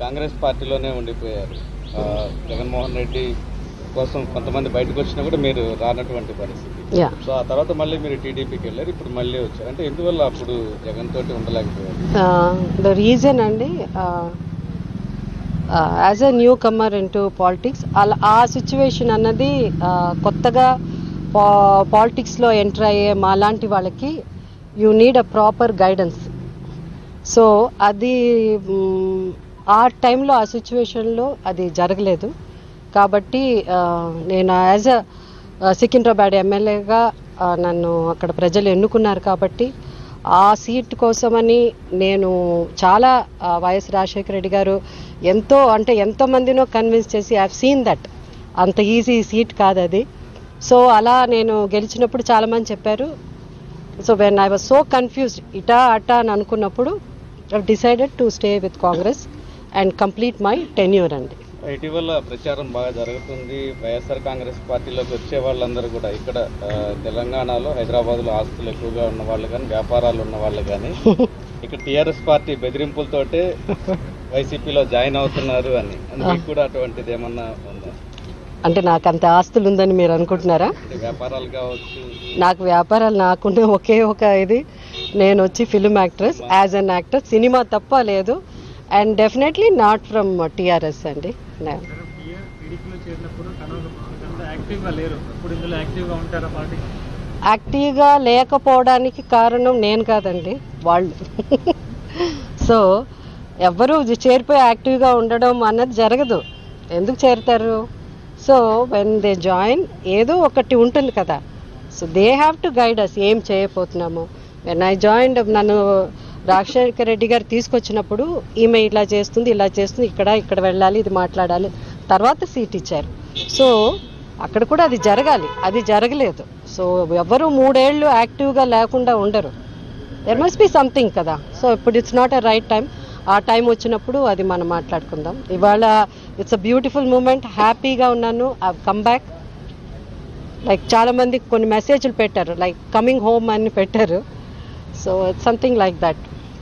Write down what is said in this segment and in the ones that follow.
కాంగ్రెస్ పార్టీలోనే ఉండిపోయారు ఆ, జగన్మోహన్ రెడ్డి కోసం కొంతమంది బయటకు వచ్చినా కూడా మీరు రానటువంటి పరిస్థితి యా సో ఆ తర్వాత మళ్ళీ మీరు టీడీపీకి వెళ్ళారు ఇప్పుడు మళ్ళీ వచ్చారు అంటే ఎందువల్ల అప్పుడు జగన్ తోటి ఉండలేకపోయారు ద రీజన్ అండి as a new comer into politics అలా ఆ సిచ్యువేషన్ అన్నది uh, కొత్తగా పా పాలిటిక్స్లో ఎంటర్ అయ్యే మాలాంటి వాళ్ళకి you need a proper guidance so అది మ్, ఆ టైంలో ఆ సిచ్యువేషన్లో అది జరగలేదు కాబట్టి ఆ, నేను యాజ్ అ సికింద్రాబాద్ ఎమ్మెల్యేగా నన్ను అక్కడ ప్రజలు ఎన్నుకున్నారు కాబట్టి ఆ సీట్ కోసమని నేను చాలా ఆ, వైఎస్ రాజశేఖర రెడ్డి గారు ఎంతో అంటే ఎంతో మందినో కన్విన్స్ చేసి ఐ సీన్ దట్ అంత ఈజీ సీట్ కాదు అది సో అలా నేను గెలిచినప్పుడు చాలామంది చెప్పారు so when I was so confused ఇటా అటా అని అనుకున్నప్పుడు I decided to stay with Congress and complete my tenure అండి ఇటీవల ప్రచారం బాగా జరుగుతుంది వైఎస్ఆర్ కాంగ్రెస్ పార్టీలోకి వచ్చే వాళ్ళందరూ కూడా ఇక్కడ ఆ, తెలంగాణలో హైదరాబాద్లో ఆస్తులు ఎక్కువగా ఉన్న వాళ్ళు కానీ వ్యాపారాలు ఉన్న వాళ్ళు కానీ ఇక్కడ టీఆర్ఎస్ పార్టీ బెదిరింపులతోటే వైసీపీలో జాయిన్ అవుతున్నారు అని మీకు కూడా అటువంటిది ఏమన్నా ఉందా అంటే నాకు అంత ఆస్తులు ఉందని మీరు అనుకుంటున్నారా అంటే వ్యాపారాలు కావచ్చు నాకు వ్యాపారాలు నాకున్న ఒకే ఒక ఇది నేను వచ్చి film actress as an actor సినిమా తప్ప లేదు and definitely not from TRS అండి నా- టీడీపీలో చేరినప్పుడు కనవకంత యాక్టివ్గా లేరు ఇప్పుడు ఇందులో యాక్టివ్గా ఉంటారా పార్టీ యాక్టివ్గా లేకపోవడానికి కారణం నేను కాదండి వాళ్ళు సో ఎవ్వరూ చేరిపోయి యాక్టివ్గా ఉండడం అన్నది జరగదు ఎందుకు చేరుతారు సో వెన్ దే జాయిన్ ఏదో ఒకటి ఉంటుంది కదా so they have to guide us ఏం చేయబోతున్నాము వెన్ ఐ జాయిన్ నన్ను రాజశేఖర రెడ్డి గారు తీసుకొచ్చినప్పుడు ఈమె ఇలా చేస్తుంది ఇలా చేస్తుంది ఇక్కడ ఇక్కడ వెళ్ళాలి ఇది మాట్లాడాలి తర్వాత సీట్ ఇచ్చారు సో అక్కడ కూడా అది జరగాలి అది జరగలేదు సో ఎవరు మూడేళ్ళు యాక్టివ్గా లేకుండా ఉండరు దెర్ మస్ట్ బి సంథింగ్ కదా సో ఇప్పుడు it's not a right time ఆ టైం వచ్చినప్పుడు అది మనం మాట్లాడుకుందాం ఇవాళ ఇట్స్ అ బ్యూటిఫుల్ మూమెంట్ హ్యాపీగా ఉన్నాను ఐ కమ్ బ్యాక్ లైక్ చాలా మంది కొన్ని మెసేజ్లు పెట్టారు లైక్ కమింగ్ హోమ్ అని పెట్టారు so it's something like that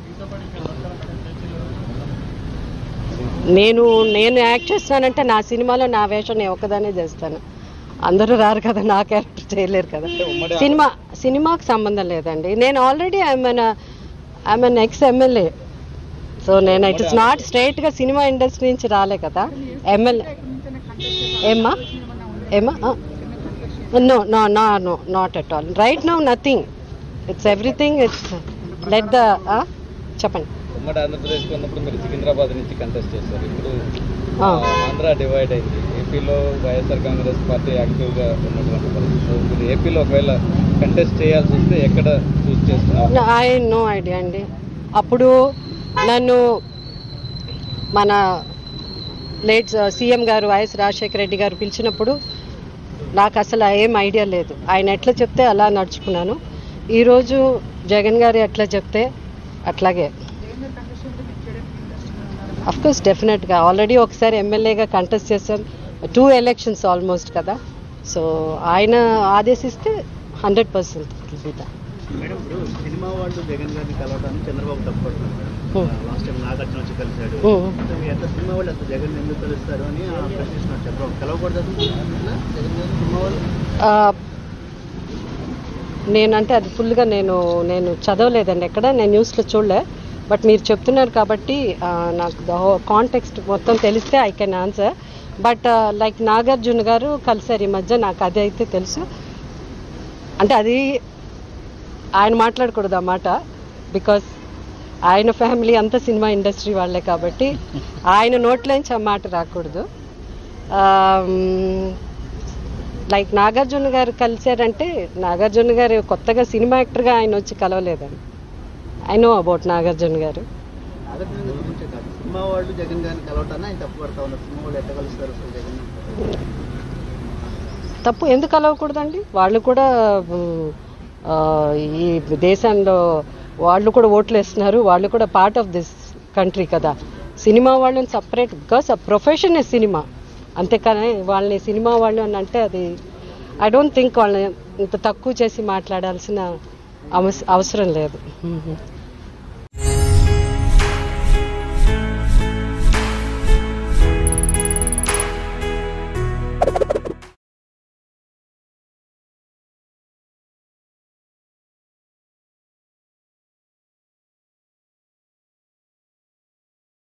నేను నేను యాక్ట్ చేస్తానంటే నా సినిమాలో నా వేషం నేను ఒక్కదానే చేస్తాను అందరూ రారు కదా నా క్యారెక్టర్ చేయలేరు కదా ఉమ్మడి సినిమా సినిమాకి సంబంధం లేదండి నేను already I am I am ex MLA so నేను ఇట్ ఇస్ నాట్ స్ట్రైట్గా సినిమా ఇండస్ట్రీ నుంచి రాలే కదా ఎమ్మెల్యే ఏమ్మా ఏమ్మా no no no no not at all right no nothing it's everything it's let the చెప్పండి ఉమ్మడి ఆంధ్రప్రదేశ్ ఉన్నప్పుడు మీరు సికింద్రాబాద్ నుంచి కంటెస్ట్ చేశారు ఇప్పుడు ఆ. ఆ, ఆంధ్ర డివైడ్ అయింది ఏపీలో వైఎస్ఆర్ కాంగ్రెస్ పార్టీ యాక్టివ్గా ఉన్నటువంటి పరిస్థితి సో మీరు ఏపీలో ఒకవేళ కంటెస్ట్ చేయాల్సి వస్తే ఎక్కడ చూస్ చేస్తున్నారు ఐ నో ఐడియా అండి అప్పుడు నన్ను మన late CM garu YS Rajasekhara Reddy garu పిలిచినప్పుడు నాకు అసలు ఏం ఐడియా లేదు ఆయన ఎట్లా చెప్తే అలా నడుచుకున్నాను ఈరోజు జగన్ గారు ఎట్లా చెప్తే అట్లాగే కోర్స్ డెఫినెట్గా ఆల్రెడీ ఒకసారి ఎమ్మెల్యేగా కంటెస్ట్ చేశాను టూ ఎలక్షన్స్ ఆల్మోస్ట్ కదా సో ఆయన ఆదేశిస్తే హండ్రెడ్ పర్సెంట్ మేడం ఇప్పుడు సినిమా వాళ్ళు జగన్ గారిని కలవడానికి చంద్రబాబు తప్పడుతున్నారు madam Hmm. Last time Nagarjuna వచ్చి కలిశాడు Hmm. అంటే మీ ఎంత సినిమా వాళ్ళు అంత జగన్ ఎందుకు కలుస్తారు అని ఆ ప్రశ్నిస్తున్నారు చంద్రబాబు కలవకూడదు అసలు ఇట్లా జగన్ గారు సినిమా వాళ్ళు ఆ, నేనంటే అది ఫుల్గా నేను నేను చదవలేదండి ఎక్కడ నేను న్యూస్లో చూడలే బట్ మీరు చెప్తున్నారు కాబట్టి ఆ, నాకు ద కాంటెక్స్ట్ మొత్తం తెలిస్తే I can answer but like Nagarjuna garu కలిసారు ఈ మధ్య నాకు అది అయితే తెలుసు అంటే అది ఆయన మాట్లాడకూడదు ఆ మాట బికాస్ ఆయన ఫ్యామిలీ అంతా సినిమా ఇండస్ట్రీ వాళ్ళే కాబట్టి ఆయన నోట్లోంచి ఆ మాట రాకూడదు లైక్ నాగార్జున గారు కలిశారంటే నాగార్జున గారు కొత్తగా సినిమా యాక్టర్గా ఆయన వచ్చి కలవలేదండి I know about Nagarjuna garu Nagarjuna గారి గురించే కాదు సినిమా వాళ్ళు జగన్ గారిని కలవటాన్ని ఆయన తప్పు పడతా ఉన్నారు సినిమా వాళ్ళు ఎట్లా కలుస్తారు అసలు జగన్ తప్పు ఎందుకు కలవకూడదండి వాళ్ళు కూడా ఉమ్, ఆ, ఈ దేశంలో వాళ్ళు కూడా ఓట్లు వేస్తున్నారు వాళ్ళు కూడా పార్ట్ ఆఫ్ దిస్ కంట్రీ కదా సినిమా వాళ్ళని సపరేట్ బికాస్ ఆ ప్రొఫెషన్ సినిమా అంతేకాని వాళ్ళని సినిమా వాళ్ళు అని అంటే అది ఐ డోంట్ థింక్ వాళ్ళని ఇంత తక్కువ చేసి మాట్లాడాల్సిన అవస- అవసరం లేదు